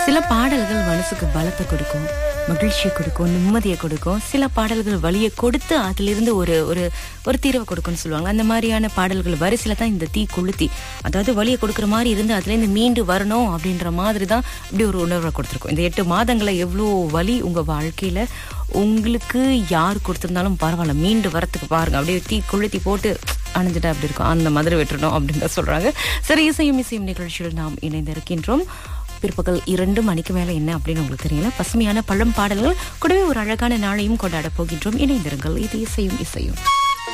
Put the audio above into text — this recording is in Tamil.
சில பாடல்கள் மனசுக்கு பலத்தை கொடுக்கும் மகிழ்ச்சியை கொடுக்கும் நிம்மதியை கொடுக்கும் சில பாடல்கள் வலியை கொடுத்து அதிலிருந்து ஒரு ஒரு ஒரு தீர்வை கொடுக்கும்னு சொல்லுவாங்க அந்த மாதிரியான பாடல்கள் வரிசையில தான் இந்த தீ கொளுத்தி அதாவது வலியை கொடுக்குற மாதிரி இருந்து அதுலேருந்து மீண்டு வரணும் அப்படின்ற மாதிரி தான் இப்படி ஒரு உணர்வை கொடுத்துருக்கோம் இந்த எட்டு மாதங்களை எவ்வளோ வலி உங்க வாழ்க்கையில உங்களுக்கு யார் கொடுத்திருந்தாலும் பரவாயில்ல மீண்டு வரத்துக்கு பாருங்க அப்படியே தீ கொளுத்தி போட்டு அணைஞ்சிட்டா அப்படி இருக்கும் அந்த மாதிரி விட்டுறணும் அப்படின்னு தான் சொல்றாங்க சரி இசையும் இசையும் நிகழ்ச்சியில் நாம் இணைந்திருக்கின்றோம் பிற்பகல் இரண்டு மணிக்கு மேல என்ன அப்படின்னு உங்களுக்கு தெரியல பசுமையான பழம் பாடல்கள் கூடவே ஒரு அழகான நாளையும் கொண்டாட போகின்றோம் இணைந்திருங்கள் இது இசையும் இசையும்